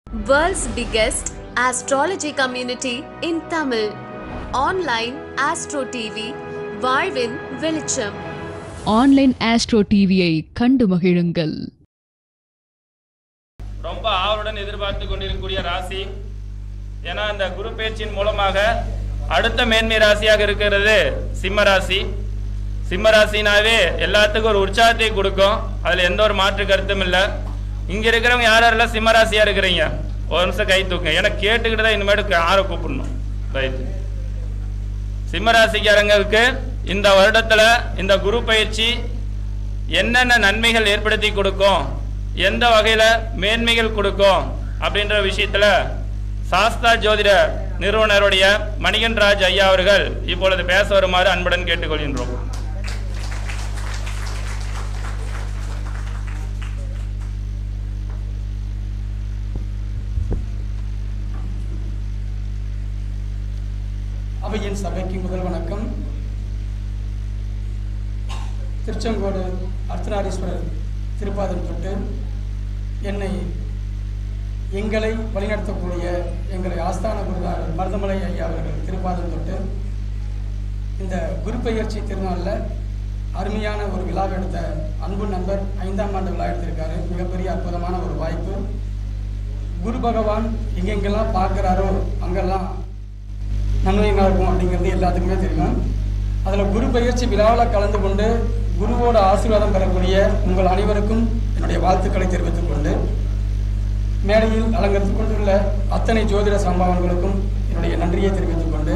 World's biggest astrology community in Tamil. Online Astro TV, வாழ்வின் வெளிச்சம் online astro டிவியை கண்டு மகிழுங்கள் ரொம்ப ஆவலுடன் எதிர்பார்த்து கொண்டிருக்கக்கூடிய ராசி ஏன்னா இந்த குரு பேச்சின் மூலமாக அடுத்த மேன்மை ராசியாக இருக்கிறது சிம்ம ராசி சிம்ம ராசினாவே எல்லாத்துக்கும் ஒரு உற்சாகத்தை கொடுக்கும் அதில் எந்த ஒரு மாற்று கருத்தும் இல்லை இங்கே இருக்கிறவங்க யார் யாரெல்லாம் சிம்ம ராசியாக இருக்கிறீங்க ஒரு நிமிஷம் கை தூக்குங்க ஏன்னா கேட்டுக்கிட்டு தான் இனிமேட்டு ஆரை கூப்பிடணும் ரைட்டு சிம்ம ராசிக்காரங்களுக்கு இந்த வருடத்தில் இந்த குரு பயிற்சி என்னென்ன நன்மைகள் ஏற்படுத்தி கொடுக்கும் எந்த வகையில் மேன்மைகள் கொடுக்கும் அப்படின்ற விஷயத்தில் சாஸ்தா ஜோதிட நிறுவனருடைய மணிகன் ராஜ் ஐயா அவர்கள் இப்பொழுது பேச வருமாறு அன்புடன் கேட்டுக்கொள்கின்றோம் அவையின் சபைக்கு முதல் வணக்கம் திருச்செங்கோடு அர்த்தநாரீஸ்வரர் திருப்பாதம் தொட்டு என்னை எங்களை வழிநடத்தக்கூடிய எங்களை ஆஸ்தான குருவார் மருதமலை ஐயா அவர்கள் திருப்பாதம் தொட்டு இந்த குரு பெயர்ச்சி திருநாளில் அருமையான ஒரு விழா எடுத்த அன்பு நண்பர் ஐந்தாம் ஆண்டு விழா எடுத்திருக்காரு மிகப்பெரிய அற்புதமான ஒரு வாய்ப்பு குரு பகவான் எங்கெங்கெல்லாம் பார்க்குறாரோ அங்கெல்லாம் நன்மை நடக்கும் அப்படிங்கிறது எல்லாத்துக்குமே தெரியும் அதில் குரு பயிற்சி விழாவில் கலந்து கொண்டு குருவோட ஆசீர்வாதம் பெறக்கூடிய உங்கள் அனைவருக்கும் என்னுடைய வாழ்த்துக்களை தெரிவித்துக் கொண்டு மேடையில் அலங்கரித்துக் கொண்டுள்ள அத்தனை ஜோதிட சம்பவங்களுக்கும் என்னுடைய நன்றியை தெரிவித்துக் கொண்டு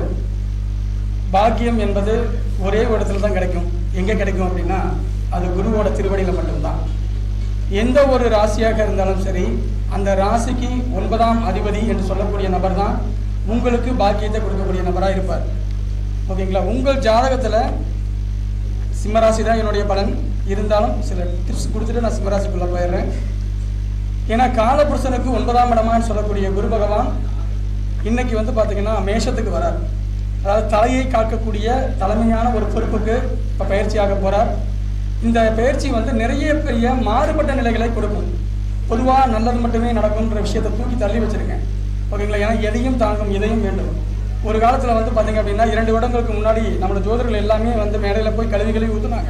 பாக்கியம் என்பது ஒரே ஒரு இடத்துல தான் கிடைக்கும் எங்கே கிடைக்கும் அப்படின்னா அது குருவோட திருவடியில் மட்டும்தான் எந்த ஒரு ராசியாக இருந்தாலும் சரி அந்த ராசிக்கு ஒன்பதாம் அதிபதி என்று சொல்லக்கூடிய நபர் தான் உங்களுக்கு பாக்கியத்தை கொடுக்கக்கூடிய நபராக இருப்பார் ஓகேங்களா உங்கள் ஜாதகத்தில் சிம்மராசி தான் என்னுடைய பலன் இருந்தாலும் சில டிப்ஸ் கொடுத்துட்டு நான் சிம்மராசிக்குள்ளே போயிடுறேன் ஏன்னா காலபுருஷனுக்கு ஒன்பதாம் இடமான்னு சொல்லக்கூடிய குரு பகவான் இன்னைக்கு வந்து பார்த்தீங்கன்னா மேஷத்துக்கு வரார் அதாவது தலையை காக்கக்கூடிய தலைமையான ஒரு பொறுப்புக்கு இப்போ பயிற்சியாக போகிறார் இந்த பயிற்சி வந்து நிறைய பெரிய மாறுபட்ட நிலைகளை கொடுக்கும் பொதுவாக நல்லது மட்டுமே நடக்கும்ன்ற விஷயத்தை தூக்கி தள்ளி வச்சிருக்கேன் ஓகேங்களா ஏன்னா எதையும் தாங்கும் எதையும் வேண்டும் ஒரு காலத்தில் வந்து பார்த்தீங்க அப்படின்னா இரண்டு வருடங்களுக்கு முன்னாடி நம்மளோட ஜோதிடர்கள் எல்லாமே வந்து மேடையில் போய் கல்வி கழுவி ஊற்றுனாங்க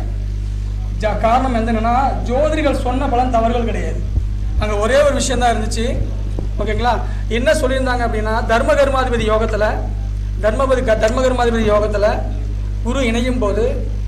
ஜா காரணம் என்னன்னா ஜோதிடர்கள் சொன்ன பலன் தவறுகள் கிடையாது அங்கே ஒரே ஒரு விஷயம் தான் இருந்துச்சு ஓகேங்களா என்ன சொல்லியிருந்தாங்க அப்படின்னா தர்ம கர்மாதிபதி யோகத்தில் தர்மபதி க- தர்ம கர்மாதிபதி யோகத்தில் குரு இணையும் போது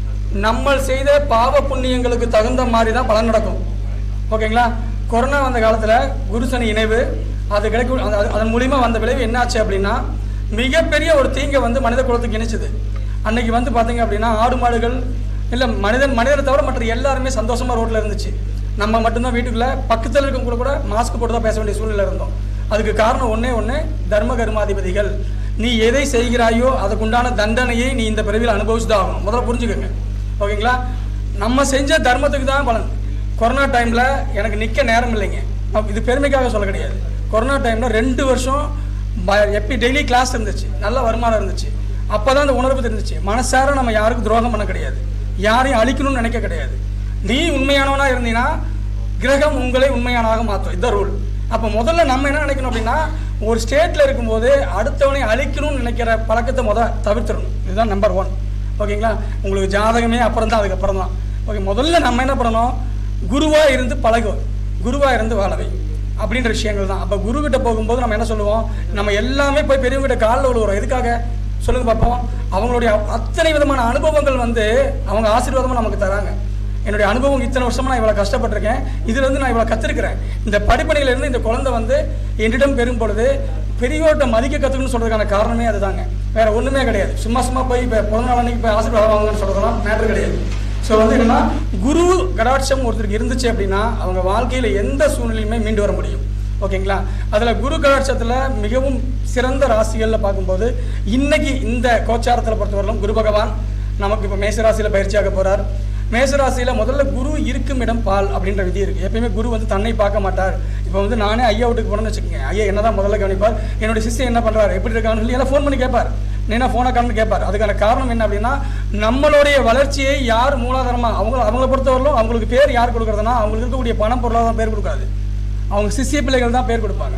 நம்ம செய்த பாவ புண்ணியங்களுக்கு தகுந்த மாதிரி தான் பலன் நடக்கும் ஓகேங்களா கொரோனா வந்த காலத்தில் குரு சனி இணைவு அது கிடைக்கும் அது- அது- அதன் மூலிமா வந்த விளைவு என்னாச்சு அப்படின்னா மிகப்பெரிய ஒரு தீங்கை வந்து மனித குலத்துக்கு இணைச்சுது அன்னைக்கு வந்து பார்த்தீங்க அப்படின்னா ஆடு மாடுகள் இல்லை மனிதன் மனிதரை தவிர மற்ற எல்லாருமே சந்தோஷமா ரோட்டில் இருந்துச்சு நம்ம மட்டும்தான் வீட்டுக்குள்ள பக்கத்தில் இருக்கவங்க கூட கூட மாஸ்க் போட்டு தான் பேச வேண்டிய சூழ்நிலை இருந்தோம் அதுக்கு காரணம் ஒன்றே ஒன்று தர்ம கர்மாதிபதிகள் நீ எதை செய்கிறாயோ அதுக்குண்டான தண்டனையை நீ இந்த பிறவியில் அனுபவிச்சு தான் ஆகணும் முதல்ல புரிஞ்சுக்கோங்க ஓகேங்களா நம்ம செஞ்ச தர்மத்துக்கு தான் பலன் கொரோனா டைமில் எனக்கு நிற்க நேரம் இல்லைங்க நான் இது பெருமைக்காக சொல்ல கிடையாது கொரோனா டைமில் ரெண்டு வருஷம் ப- எப்பி டெய்லி கிளாஸ் இருந்துச்சு நல்ல வருமானம் இருந்துச்சு அப்போ தான் அந்த உணர்வு இருந்துச்சு மனசார நம்ம யாருக்கும் துரோகம் பண்ண கிடையாது யாரையும் அழிக்கணும்னு நினைக்க கிடையாது நீ உண்மையானவனா இருந்தீன்னா கிரகம் உங்களை உண்மையானதாக மாற்றும் இதுதான் ரூல் அப்போ முதல்ல நம்ம என்ன நினைக்கணும் அப்படின்னா ஒரு ஸ்டேட்டில் இருக்கும்போது அடுத்தவனை அழிக்கணும்னு நினைக்கிற பழக்கத்தை முத தவிர்த்துடணும் இதுதான் நம்பர் ஒன் ஓகேங்களா உங்களுக்கு ஜாதகமே அப்புறம் தான் அதுக்கப்புறம் தான் ஓகே முதல்ல நம்ம என்ன பண்ணணும் குருவாக இருந்து பழகும் குருவாக இருந்து வாழவை அப்படின்ற விஷயங்கள் தான் அப்போ குருக்கிட்ட போகும்போது நம்ம என்ன சொல்லுவோம் நம்ம எல்லாமே போய் பெரியவங்ககிட்ட காலில் விழுவுறோம் எதுக்காக சொல்லுங்க பார்ப்போம் அவங்களுடைய அத்தனை விதமான அனுபவங்கள் வந்து அவங்க ஆசீர்வாதமாக நமக்கு தராங்க என்னுடைய அனுபவம் இத்தனை வருஷமா நான் இவ்வளோ கஷ்டப்பட்டிருக்கேன் இதுலேருந்து நான் இவ்வளோ கற்றுருக்கிறேன் இந்த படிப்பணியிலேருந்து இந்த குழந்தை வந்து என்னிடம் பெறும் பொழுது பெரியவர்கிட்ட மதிக்க கற்றுக்கணும்னு சொல்கிறதுக்கான காரணமே அதுதாங்க வேற ஒன்றுமே கிடையாது சும்மா சும்மா போய் இப்போ பிறந்த நாள் அன்னைக்கு போய் ஆசீர்வாதம் வாங்கன்னு சொல்கிறதெல்லாம் மேட்ரு கிடையாது ஸோ வந்து என்னன்னா குரு கடாட்சம் ஒருத்தருக்கு இருந்துச்சு அப்படின்னா அவங்க வாழ்க்கையில் எந்த சூழ்நிலையுமே மீண்டு வர முடியும் ஓகேங்களா அதில் குரு கடாட்சத்தில் மிகவும் சிறந்த ராசிகளில் பார்க்கும்போது இன்னைக்கு இந்த கோச்சாரத்தில் பொறுத்தவரையிலும் குரு பகவான் நமக்கு இப்போ மேசராசியில் பயிற்சியாக போகிறார் மேசராசியில் முதல்ல குரு இருக்கும் இடம் பால் அப்படின்ற விதி இருக்குது எப்பயுமே குரு வந்து தன்னை பார்க்க மாட்டார் இப்போ வந்து நானே ஐயா வீட்டுக்கு போனேன்னு வச்சுக்கோங்க ஐயா என்னதான் முதல்ல கவனிப்பார் என்னோட சிஸ்டர் என்ன பண்ணுறாரு எப்படி இருக்கான்னு சொல்லி எல்லாம் ஃபோன் பண்ணி கேட்பார் நீனா ஃபோனை காரணம் கேட்பார் அதுக்கான காரணம் என்ன அப்படின்னா நம்மளுடைய வளர்ச்சியை யார் மூலாதாரமாக அவங்க அவங்கள பொறுத்தவரையிலும் அவங்களுக்கு பேர் யார் கொடுக்குறதுனா அவங்களுக்கு இருக்கக்கூடிய பணம் பொருளாதாரம் பேர் கொடுக்காது அவங்க சிஷ்ய பிள்ளைகள் தான் பேர் கொடுப்பாங்க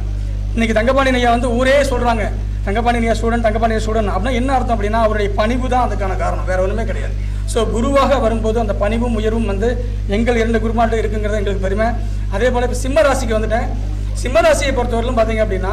இன்னைக்கு தங்கபாணி ஐயா வந்து ஊரே சொல்கிறாங்க தங்கபாணி ஐயா ஸ்டூடெண்ட் தங்கபாணி ஐயா ஸ்டூடெண்ட் அப்படின்னா என்ன அர்த்தம் அப்படின்னா அவருடைய பணிவு தான் அதுக்கான காரணம் வேற ஒன்றுமே கிடையாது ஸோ குருவாக வரும்போது அந்த பணிவும் உயர்வும் வந்து எங்கள் இரண்டு குருமாட்டம் இருக்குங்கிறது எங்களுக்கு பெருமை அதே போல் இப்போ சிம்ம ராசிக்கு வந்துட்டேன் சிம்ம ராசியை பொறுத்தவரையிலும் பார்த்தீங்க அப்படின்னா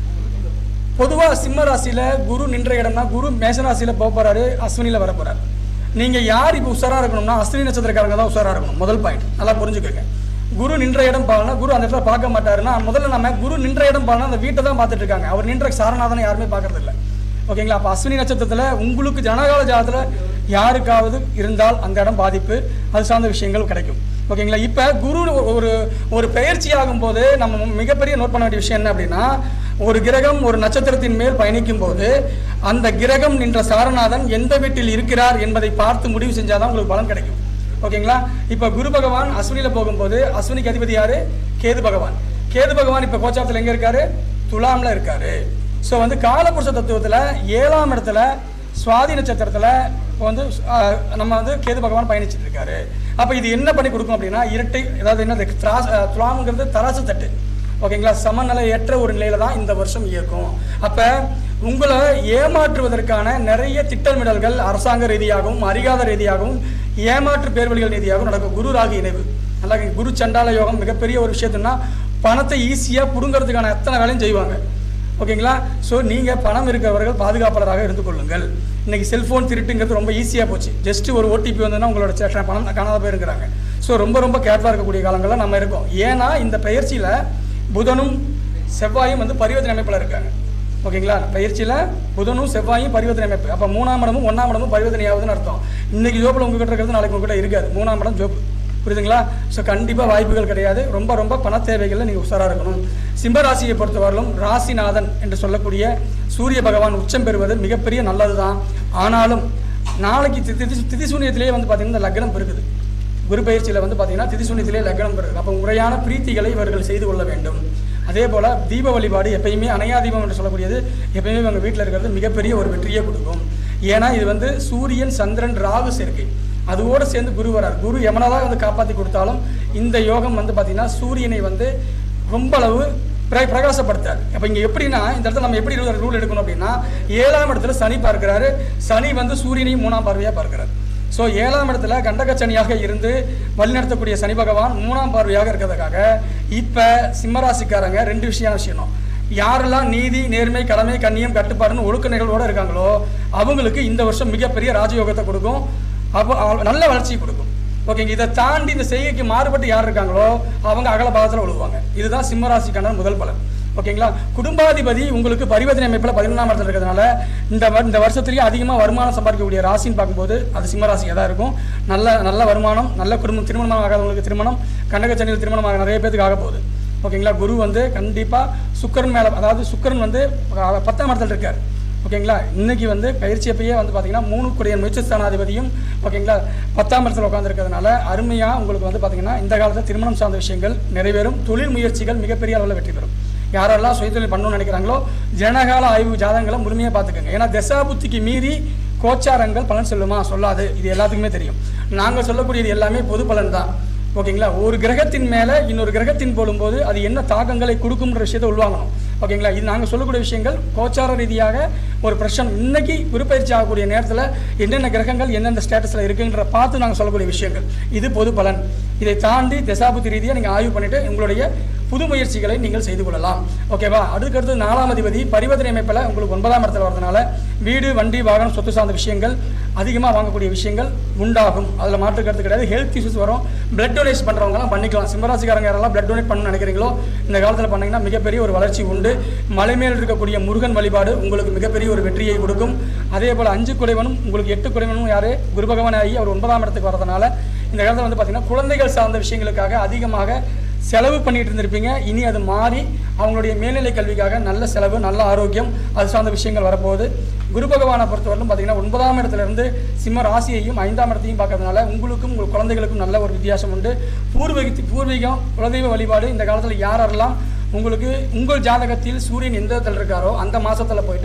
பொதுவாக சிம்ம ராசியில் குரு நின்ற இடம்னா குரு மேசராசியில் போக போகிறாரு அஸ்வினியில் வர போகிறார் நீங்கள் யார் இப்போ உஷாராக இருக்கணும்னா அஸ்வினி நட்சத்திரக்காரங்க தான் உஷாராக இருக்கணும் முதல் பாயிண்ட் நல்லா புரிஞ்சுக்கோங்க குரு நின்ற இடம் பாருனா குரு அந்த இடத்துல பார்க்க மாட்டாருன்னா முதல்ல நம்ம குரு நின்ற இடம் பாருனா அந்த வீட்டை தான் பார்த்துட்டு இருக்காங்க அவர் நின்ற சாரநாதனை யாருமே பார்க்கறது இல்லை ஓகேங்களா அப்போ அஸ்வினி நட்சத்திரத்தில் உங்களுக்கு ஜனகால ஜாதத்தில் யாருக்காவது இருந்தால் அந்த இடம் பாதிப்பு அது சார்ந்த விஷயங்கள் கிடைக்கும் ஓகேங்களா இப்போ குரு ஒரு ஒரு பெயர்ச்சி ஆகும்போது நம்ம மிகப்பெரிய நோட் பண்ண வேண்டிய விஷயம் என்ன அப்படின்னா ஒரு கிரகம் ஒரு நட்சத்திரத்தின் மேல் பயணிக்கும் போது அந்த கிரகம் நின்ற சாரநாதன் எந்த வீட்டில் இருக்கிறார் என்பதை பார்த்து முடிவு செஞ்சாதான் உங்களுக்கு பலன் கிடைக்கும் ஓகேங்களா இப்போ குரு பகவான் அஸ்வினியில் போகும்போது அஸ்வினிக்கு அதிபதி யாரு கேது பகவான் கேது பகவான் இப்போ கோச்சாரத்தில் எங்கே இருக்காரு துலாமில் இருக்காரு ஸோ வந்து காலபுருஷ தத்துவத்தில் ஏழாம் இடத்துல சுவாதி நட்சத்திரத்தில் இப்போ வந்து ஆஹ், நம்ம வந்து கேது பகவான் பயணிச்சுட்டு இருக்காரு அப்போ இது என்ன பண்ணி கொடுக்கும் அப்படின்னா இரட்டை அதாவது என்னது திராஸ் ஆஹ், துலாம்ங்கிறது தராசு தட்டு ஓகேங்களா சமநிலையற்ற ஒரு நிலையில தான் இந்த வருஷம் இயக்கும் அப்போ உங்களை ஏமாற்றுவதற்கான நிறைய திட்டமிடல்கள் அரசாங்க ரீதியாகவும் அறியாத ரீதியாகவும் ஏமாற்று பேர்வழிகள் ரீதியாகவும் நடக்கும் குரு ராகு இணைவு நல்லா இருக்கு. குரு சண்டால யோகம் மிகப்பெரிய ஒரு விஷயத்துனா பணத்தை ஈஸியாக பிடுங்கிறதுக்கான எத்தனை வேலையும் செய்வாங்க ஓகேங்களா ஸோ நீங்கள் பணம் இருக்கிறவர்கள் பாதுகாப்பாளராக இருந்து கொள்ளுங்கள் இன்னைக்கு செல்ஃபோன் திருட்டுங்கிறது ரொம்ப ஈஸியாக போச்சு ஜஸ்ட் ஒரு ஓடிபி வந்ததுன்னா உங்களோட சே- பணம் காணாத போயிருக்கிறாங்க ஸோ ரொம்ப ரொம்ப கேர்ஃபுல்லாக இருக்கக்கூடிய காலங்களில் நம்ம இருக்கோம் ஏன்னா இந்த பயிற்சியில் புதனும் செவ்வாயும் வந்து பரிவர்த்தனை அமைப்பில் இருக்காங்க ஓகேங்களா பயிற்சியில் புதனும் செவ்வாயும் பரிவர்த்தனை அமைப்பு அப்போ மூணாம் இடமும் ஒன்றாம் இடமும் பரிவர்த்தனை ஆகுதுன்னு அர்த்தம் இன்னைக்கு ஜோப்பில் உங்ககிட்ட இருக்கிறது நாளைக்கு உங்ககிட்ட இருக்காது மூணாம் இடம் ஜோப்பு புரியுதுங்களா ஸோ கண்டிப்பாக வாய்ப்புகள் கிடையாது ரொம்ப ரொம்ப பண தேவைகளில் நீங்கள் உஷாராக இருக்கணும் சிம்ம ராசியை பொறுத்தவரையிலும் ராசிநாதன் என்று சொல்லக்கூடிய சூரிய பகவான் உச்சம் பெறுவது மிகப்பெரிய நல்லது தான் ஆனாலும் நாளைக்கு தி- திதி திதி சூன்யத்திலேயே வந்து பார்த்தீங்கன்னா இந்த லக்னம் இருக்குது குரு பயிற்சியில் வந்து பார்த்தீங்கன்னா திதி சூன்யத்திலே லக்னம் பெறுது அப்போ முறையான பிரீத்திகளை இவர்கள் செய்து கொள்ள வேண்டும் அதே போல் தீப வழிபாடு எப்பயுமே அணையா தீபம் என்று சொல்லக்கூடியது எப்பயுமே இவங்க வீட்டில் இருக்கிறது மிகப்பெரிய ஒரு வெற்றியை கொடுக்கும் ஏன்னா இது வந்து சூரியன் சந்திரன் ராகு சேர்க்கை அதோடு சேர்ந்து குரு வரார் குரு எமனதாக வந்து காப்பாற்றி கொடுத்தாலும் இந்த யோகம் வந்து பார்த்தீங்கன்னா சூரியனை வந்து ரொம்ப அளவு பிர பிரகாசப்படுத்தார் அப்போ இங்கே எப்படின்னா இந்த இடத்துல நம்ம எப்படி ரூல் எடுக்கணும் அப்படின்னா ஏழாம் இடத்துல சனி பார்க்கிறாரு சனி வந்து சூரியனையும் மூணாம் பார்வையாக பார்க்கிறார் ஸோ ஏழாம் இடத்துல கண்டக சனியாக இருந்து வழிநடத்தக்கூடிய சனி பகவான் மூணாம் பார்வையாக இருக்கிறதுக்காக இப்போ சிம்மராசிக்காரங்க ரெண்டு விஷயம் விஷயம் யாரெல்லாம் நீதி நேர்மை கடமை கண்ணியம் கட்டுப்பாடுன்னு ஒழுக்க நிகழ்வோடு இருக்காங்களோ அவங்களுக்கு இந்த வருஷம் மிகப்பெரிய ராஜயோகத்தை கொடுக்கும் அப்போ அவ- நல்ல வளர்ச்சியை கொடுக்கும் ஓகேங்க இதை தாண்டி இந்த செய்கைக்கு மாறுபட்டு யார் இருக்காங்களோ அவங்க அகல பாகத்தில் விழுவாங்க இதுதான் சிம்மராசிக்கான முதல் பலன் ஓகேங்களா குடும்பாதிபதி உங்களுக்கு பரிவர்த்தனை அமைப்பில் பதினொன்றாம் இடத்துல இருக்கிறதுனால இந்த வ- இந்த வருஷத்துலேயே அதிகமாக வருமானம் சம்பாதிக்கக்கூடிய ராசின்னு பார்க்கும்போது அது சிம்மராசியாக தான் இருக்கும் நல்ல நல்ல வருமானம் நல்ல குடும்பம் திருமணம் ஆகாதவங்களுக்கு திருமணம் கண்டகச்சனியில் திருமணம் ஆக நிறைய பேருக்கு ஆக போகுது ஓகேங்களா குரு வந்து கண்டிப்பாக சுக்கரன் மேலே அதாவது சுக்கரன் வந்து அஹ், பத்தாம் இடத்துல இருக்கார் ஓகேங்களா இன்னைக்கு வந்து பயிற்சி அப்பயே வந்து பார்த்தீங்கன்னா மூணு குடிய முயற்சிஸ்தானாதிபதியும் ஓகேங்களா பத்தாம் இடத்துல உட்காந்துருக்கிறதுனால அருமையாக உங்களுக்கு வந்து பார்த்தீங்கன்னா இந்த காலத்தில் திருமணம் சார்ந்த விஷயங்கள் நிறைவேறும் தொழில் முயற்சிகள் மிகப்பெரிய அளவில் வெற்றி பெறும் யாரெல்லாம் சுயதொழில் பண்ணணும்னு நினைக்கிறாங்களோ ஜனகால ஆய்வு ஜாதகங்களை முழுமையாக பார்த்துக்கோங்க ஏன்னா தசாபுத்திக்கு மீறி கோச்சாரங்கள் பலன் சொல்லுமா சொல்லாது இது எல்லாத்துக்குமே தெரியும் நாங்கள் சொல்லக்கூடியது எல்லாமே பொது பலன் தான் ஓகேங்களா ஒரு கிரகத்தின் மேலே இன்னொரு கிரகத்தின் போடும்போது அது என்ன தாக்கங்களை கொடுக்கும்ன்ற விஷயத்தை உள்வாங்கணும் ஓகேங்களா இது நாங்கள் சொல்லக்கூடிய விஷயங்கள் கோச்சார ரீதியாக ஒரு பிரச்சனை இன்னைக்கு குருப்பயிற்சி ஆகக்கூடிய நேரத்தில் என்னென்ன கிரகங்கள் எந்தெந்த ஸ்டேட்டஸில் இருக்குன்ற பார்த்து நாங்கள் சொல்லக்கூடிய விஷயங்கள் இது பொது பலன் இதை தாண்டி தசாபுத்தி ரீதியாக நீங்கள் ஆய்வு பண்ணிவிட்டு உங்களுடைய புது முயற்சிகளை நீங்கள் செய்து கொள்ளலாம் ஓகேவா அதுக்கடுத்து நாலாம் அதிபதி பரிவர்த்தனை அமைப்பில் உங்களுக்கு ஒன்பதாம் இடத்துல வரதுனால வீடு வண்டி வாகனம் சொத்து சார்ந்த விஷயங்கள் அதிகமாக வாங்கக்கூடிய விஷயங்கள் உண்டாகும் அதில் மாற்று கருத்து கிடையாது ஹெல்த் இஷ்யூஸ் வரும் பிளட் டொனேட் பண்ணுறவங்கலாம் பண்ணிக்கலாம் சிம்மராசிக்காரங்க யாரெல்லாம் பிளட் டொனேட் பண்ணணும்னு நினைக்கிறீங்களோ இந்த காலத்தில் பண்ணீங்கன்னா மிகப்பெரிய ஒரு வளர்ச்சி உண்டு மலை மேல் இருக்கக்கூடிய முருகன் வழிபாடு உங்களுக்கு மிகப்பெரிய ஒரு வெற்றியை கொடுக்கும் அதே போல் அஞ்சு குடைவனும் உங்களுக்கு எட்டு குடைவனும் யார் குரு பகவான் ஆகி அவர் ஒன்பதாம் இடத்துக்கு வரதுனால இந்த காலத்தில் வந்து பார்த்தீங்கன்னா குழந்தைகள் சார்ந்த விஷயங்களுக்காக அதிகமாக செலவு பண்ணிட்டு இருந்திருப்பீங்க இனி அது மாறி அவங்களுடைய மேல்நிலை கல்விக்காக நல்ல செலவு நல்ல ஆரோக்கியம் அது சார்ந்த விஷயங்கள் வரப்போகுது குரு பகவானை பொறுத்தவரைக்கும் பார்த்தீங்கன்னா ஒன்பதாம் இடத்துல இருந்து சிம்ம ராசியையும் ஐந்தாம் இடத்தையும் பார்க்கறதுனால உங்களுக்கும் உங்கள் குழந்தைகளுக்கும் நல்ல ஒரு வித்தியாசம் உண்டு பூர்வீக பூர்வீகம் குலதெய்வ வழிபாடு இந்த காலத்தில் யாரெல்லாம் உங்களுக்கு உங்கள் ஜாதகத்தில் சூரியன் எந்த இடத்துல இருக்காரோ அந்த மாசத்துல போயிட்டு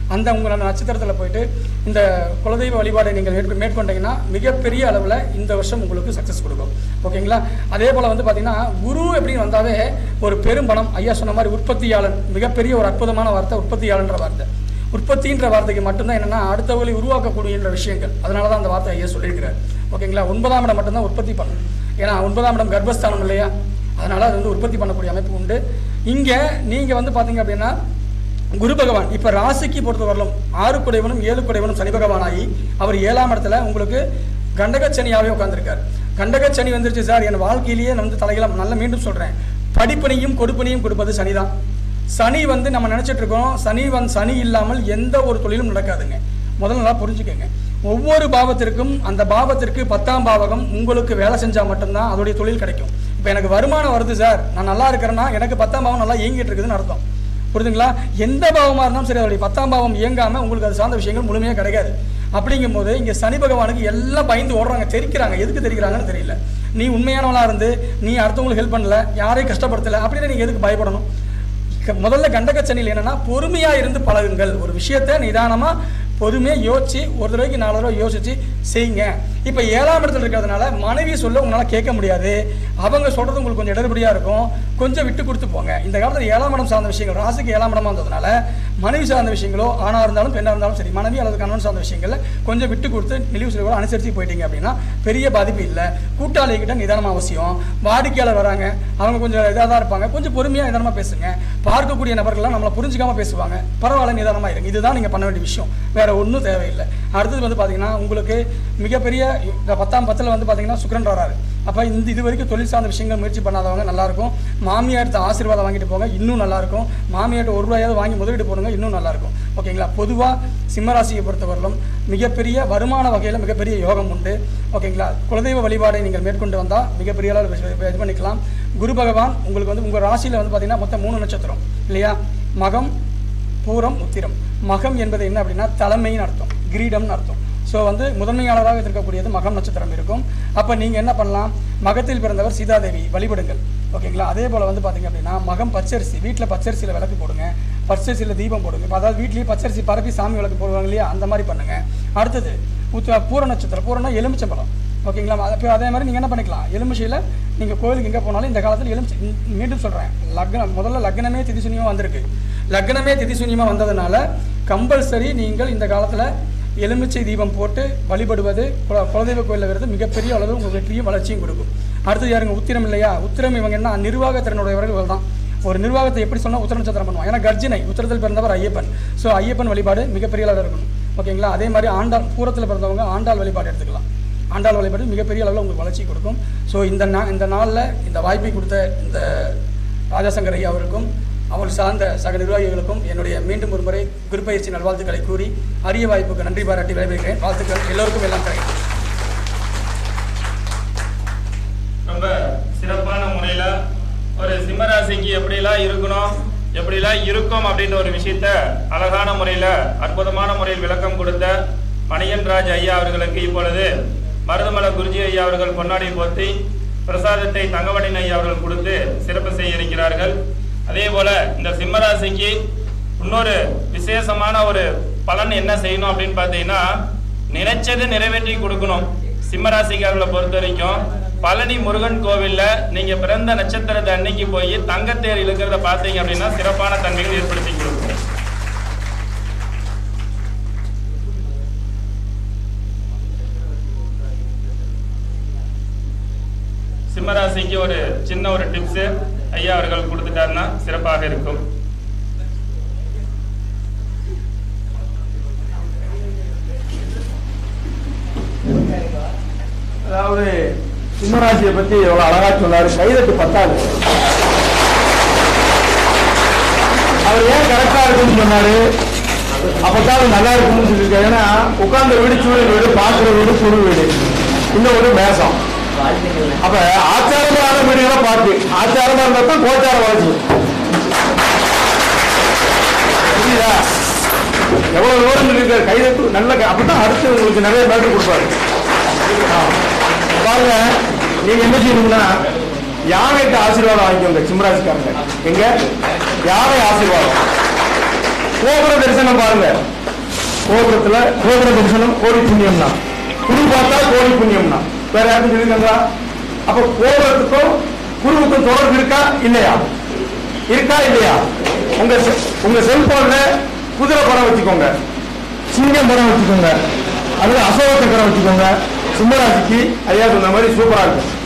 அந்த உங்களோட நட்சத்திரத்தில் போயிட்டு இந்த குலதெய்வ வழிபாடை நீங்கள் மேற்கொ- மேற்கொண்டீங்கன்னா மிகப்பெரிய அளவில் இந்த வருஷம் உங்களுக்கு சக்ஸஸ் கொடுக்கும் ஓகேங்களா அதே போல் வந்து பார்த்தீங்கன்னா குரு எப்படின்னு வந்தாவே ஒரு பெரும் பணம் ஐயா சொன்ன மாதிரி உற்பத்தியாளன் மிகப்பெரிய ஒரு அற்புதமான வார்த்தை உற்பத்தியாளன்ற வார்த்தை உற்பத்தின்ற வார்த்தைக்கு மட்டும்தான் என்னன்னா அடுத்தவர்களை உருவாக்கக்கூடிய விஷயங்கள் அதனால தான் அந்த வார்த்தை ஐயா சொல்லியிருக்கிறார் ஓகேங்களா ஒன்பதாம் இடம் மட்டும்தான் உற்பத்தி பண்ணும் ஏன்னா ஒன்பதாம் இடம் கர்ப்பஸ்தானம் இல்லையா அதனால அது வந்து உற்பத்தி பண்ணக்கூடிய அமைப்பு உண்டு இங்கே நீங்கள் வந்து பார்த்தீங்க அப்படின்னா குரு பகவான் இப்போ ராசிக்கு பொறுத்தவரையிலும் ஆறு குடைவனும் ஏழு குடைவனும் சனி பகவானாகி அவர் ஏழாம் இடத்துல உங்களுக்கு கண்டகச்சனியாகவே உட்காந்துருக்கார் கண்டகச்சனி வந்துருச்சு சார் என் வாழ்க்கையிலேயே நான் வந்து தலைகளாக நல்ல மீண்டும் சொல்கிறேன் படிப்பனையும் கொடுப்பனையும் கொடுப்பது சனி தான் சனி வந்து நம்ம நினச்சிட்டு இருக்கோம் சனி வந்து சனி இல்லாமல் எந்த ஒரு தொழிலும் நடக்காதுங்க முதல்ல நல்லா புரிஞ்சுக்கோங்க ஒவ்வொரு பாவத்திற்கும் அந்த பாவத்திற்கு பத்தாம் பாவகம் உங்களுக்கு வேலை செஞ்சால் மட்டும்தான் அதோடைய தொழில் கிடைக்கும் இப்போ எனக்கு வருமானம் வருது சார் நான் நல்லா இருக்கிறேன்னா எனக்கு பத்தாம் பாவம் நல்லா இயங்கிட்டு இருக்குதுன்னு அர்த்தம் புரியுதுங்களா எந்த பாவமாக இருந்தாலும் சரி அதோடைய பத்தாம் பாவம் இயங்காமல் உங்களுக்கு அது சார்ந்த விஷயங்கள் முழுமையாக கிடைக்காது அப்படிங்கும்போது இங்கே சனி பகவானுக்கு எல்லாம் பயந்து ஓடுறாங்க தெரிக்கிறாங்க எதுக்கு தெரிக்கிறாங்கன்னு தெரியல நீ உண்மையானவளா இருந்து நீ அடுத்தவங்களுக்கு ஹெல்ப் பண்ணல யாரையும் கஷ்டப்படுத்தல அப்படின்னு நீங்கள் எதுக்கு பயப்படணும் க- முதல்ல கண்டகச்சனியில் என்னன்னா பொறுமையா இருந்து பழகுங்கள் ஒரு விஷயத்த நிதானமா பொறுமையாக யோசிச்சு ஒரு தடவைக்கு நாலு தடவை யோசிச்சு செய்யுங்க இப்போ ஏழாம் இடத்துல இருக்கிறதுனால மனைவி சொல்ல உங்களால் கேட்க முடியாது அவங்க சொல்றது உங்களுக்கு கொஞ்சம் இடர்படியாக இருக்கும் கொஞ்சம் விட்டு கொடுத்து போங்க இந்த காலத்தில் ஏழாம் இடம் சார்ந்த விஷயங்கள் ராசிக்கு ஏழாம் இடமா இருந்ததுனால மனைவி சார்ந்த விஷயங்களோ ஆணாக இருந்தாலும் பெண்ணாக இருந்தாலும் சரி மனைவி அல்லது கணவன் சார்ந்த விஷயங்கள்ல கொஞ்சம் விட்டு கொடுத்து நெளிவு சுழிவோட அனுசரித்து போயிட்டீங்க அப்படின்னா பெரிய பாதிப்பு இல்லை கூட்டாளி கிட்ட நிதானம் அவசியம் வாடிக்கையாளர் வராங்க அவங்க கொஞ்சம் இதாக தான் இருப்பாங்க கொஞ்சம் பொறுமையாக நிதானமாக பேசுங்க பார்க்கக்கூடிய நபர்கள்லாம் நம்மளை புரிஞ்சுக்காம பேசுவாங்க பரவாயில்ல நிதானமாக இருங்க இதுதான் நீங்கள் பண்ண வேண்டிய விஷயம் வேற ஒன்றும் தேவையில்லை அடுத்தது வந்து பார்த்தீங்கன்னா உங்களுக்கு மிகப்பெரிய இந்த பத்தாம் பத்தில் வந்து பார்த்தீங்கன்னா சுக்கிரன் வராரு அப்போ இந்த இது வரைக்கும் தொழில் சார்ந்த விஷயங்கள் முயற்சி பண்ணாதவங்க நல்லாயிருக்கும் மாமியார்ட்ட ஆசீர்வாதம் வாங்கிட்டு போங்க இன்னும் நல்லாயிருக்கும் மாமியார்ட்ட ஒரு ரூபாயாவது வாங்கி முதலீடு போடுங்க இன்னும் நல்லாயிருக்கும் ஓகேங்களா பொதுவாக சிம்மராசியை பொறுத்தவரையிலும் மிகப்பெரிய வருமான வகையில் மிகப்பெரிய யோகம் உண்டு ஓகேங்களா குலதெய்வ வழிபாடை நீங்கள் மேற்கொண்டு வந்தால் மிகப்பெரிய அளவில் விஷ- இது பண்ணிக்கலாம் குரு பகவான் உங்களுக்கு வந்து உங்கள் ராசியில் வந்து பார்த்தீங்கன்னா மொத்தம் மூணு நட்சத்திரம் இல்லையா மகம் பூரம் உத்திரம் மகம் என்பது என்ன அப்படின்னா தலைமைன்னு அர்த்தம் கிரீடம்னு அர்த்தம் ஸோ வந்து முதன்மையாளராக இருக்கக்கூடியது மகம் நட்சத்திரம் இருக்கும் அப்போ நீங்கள் என்ன பண்ணலாம் மகத்தில் பிறந்தவர் சீதாதேவி வழிபடுங்கள் ஓகேங்களா அதே போல் வந்து பார்த்தீங்க அப்படின்னா மகம் பச்சரிசி வீட்டில் பச்சரிசியில் விளக்கு போடுங்க பச்சரிசியில் தீபம் போடுங்க இப்போ அதாவது வீட்லேயே பச்சரிசி பரப்பி சாமி விளக்கு போடுவாங்க இல்லையா அந்த மாதிரி பண்ணுங்க அடுத்தது உத்த பூர நட்சத்திரம் பூரம்னா எலுமிச்சம்பழம் ஓகேங்களா அது- இப்போ அதே மாதிரி நீங்கள் என்ன பண்ணிக்கலாம் எலுமிச்சையில் நீங்கள் கோயிலுக்கு எங்கே போனாலும் இந்த காலத்தில் எலுமிச்சை மீ- மீண்டும் சொல்கிறேன் லக்னம் முதல்ல லக்னமே திதிசூன்யமாக வந்திருக்கு லக்னமே திதிசூன்யமாக வந்ததுனால கம்பல்சரி நீங்கள் இந்த காலத்தில் எலுமிச்சை தீபம் போட்டு வழிபடுவது குல குலதெய்வ கோயிலில் வருது மிகப்பெரிய அளவு உங்களுக்கு வெற்றியும் வளர்ச்சியும் கொடுக்கும் அடுத்தது யாருங்க உத்திரம் இல்லையா உத்திரம் இவங்க என்ன நிர்வாக திறனுடையவர்கள் தான் ஒரு நிர்வாகத்தை எப்படி சொன்னால் உத்திர நட்சத்திரம் பண்ணுவாங்க ஏன்னா கர்ஜனை உத்திரத்தில் பிறந்தவர் ஐயப்பன் ஸோ ஐயப்பன் வழிபாடு மிகப்பெரிய அளவில் இருக்கணும் ஓகேங்களா அதே மாதிரி ஆண்டாள் பூரத்தில் பிறந்தவங்க ஆண்டாள் வழிபாடு எடுத்துக்கலாம் ஆண்டாள் வழிபாடு மிகப்பெரிய அளவில் உங்களுக்கு வளர்ச்சி கொடுக்கும் ஸோ இந்த நா இந்த நாளில் இந்த வாய்ப்பை கொடுத்த இந்த ராஜாசங்கர் ஐயா அவருக்கும் அவர் சார்ந்த சக நிர்வாகிகளுக்கும் என்னுடைய மீண்டும் ஒரு முறை குருப்பயிற்சி நல்வாழ்த்துக்களை கூறி அரிய வாய்ப்புக்கு நன்றி பாராட்டி விடைபெறுகிறேன் வாழ்த்துக்கள் எல்லோருக்கும் எல்லாம் கிடைக்கும் ரொம்ப சிறப்பான முறையில ஒரு சிம்மராசிக்கு எப்படிலாம் இருக்கணும் எப்படிலாம் இருக்கும் அப்படின்ற ஒரு விஷயத்த அழகான முறையில அற்புதமான முறையில் விளக்கம் கொடுத்த மணியன் ராஜ் ஐயா அவர்களுக்கு இப்பொழுது மருதமலை குருஜி ஐயா அவர்கள் பொன்னாடி போத்தி பிரசாதத்தை தங்கவடின் ஐயா அவர்கள் கொடுத்து சிறப்பு செய்ய இருக்கிறார்கள் அதே போல இந்த சிம்மராசிக்கு இன்னொரு விசேஷமான ஒரு பலன் என்ன செய்யணும் அப்படின்னு பார்த்தீங்கன்னா நினைச்சது நிறைவேற்றி கொடுக்கணும் சிம்மராசிக்காரர்களை பொறுத்த வரைக்கும் பழனி முருகன் கோவில்ல நீங்க பிறந்த நட்சத்திரத்தை அன்னைக்கு போய் தங்கத்தேர் இழுக்கிறத பார்த்தீங்க அப்படின்னா சிறப்பான தன்மைகள் ஏற்படுத்தி கொடுக்கும் சிம்மராசிக்கு ஒரு சின்ன ஒரு டிப்ஸ் ஐயா அவர்கள் கொடுத்துட்டாருன்னா சிறப்பாக இருக்கும் அதாவது சிம்மராசியை பத்தி எவ்வளவு அழகா சொன்னாரு கைதட்டு பத்தாது அவர் ஏன் கரெக்டா இருக்குன்னு சொன்னாரு அப்பதான் அது நல்லா இருக்கும்னு சொல்லியிருக்காரு ஏன்னா உட்கார்ந்த வீடு சூழல் வீடு பாக்குற வீடு புது வீடு இன்னும் ஒரு மேசம் அப்ப ஆச்சாரமான வீடுகளை பார்த்து ஆச்சாரமா இருந்தா தான் கோச்சாரம் வளர்ச்சி புரியுதா எவ்வளவு தூரம் சொல்லியிருக்காரு கைதட்டு நல்ல க- அப்பதான் அடுத்து உங்களுக்கு நிறைய மேட்டர் கொடுப்பாரு ஆ. பாருங்க நீங்க என்ன செய்யணும்னா யானைகிட்ட ஆசீர்வாதம் வாங்கிக்கோங்க சிம்மராசிக்காரங்க எங்க யானை ஆசீர்வாதம் கோபுர தரிசனம் பாருங்க கோபுரத்துல கோபுர தரிசனம் கோடி புண்ணியம்னா குரு பார்த்தா கோடி புண்ணியம்னா வேற யாரும் சொல்லியிருக்காங்களா அப்ப கோபுரத்துக்கும் குருவுக்கும் தொடர்பு இருக்கா இல்லையா இருக்கா இல்லையா உங்க செ- உங்க செல்போன்ல குதிரை படம் வச்சுக்கோங்க சிங்கம் படம் வச்சுக்கோங்க அல்லது அசோக சக்கரம் வச்சுக்கோங்க சிம்மராசிக்கு ஐயா சொன்ன மாதிரி சூப்பரா இருக்கும்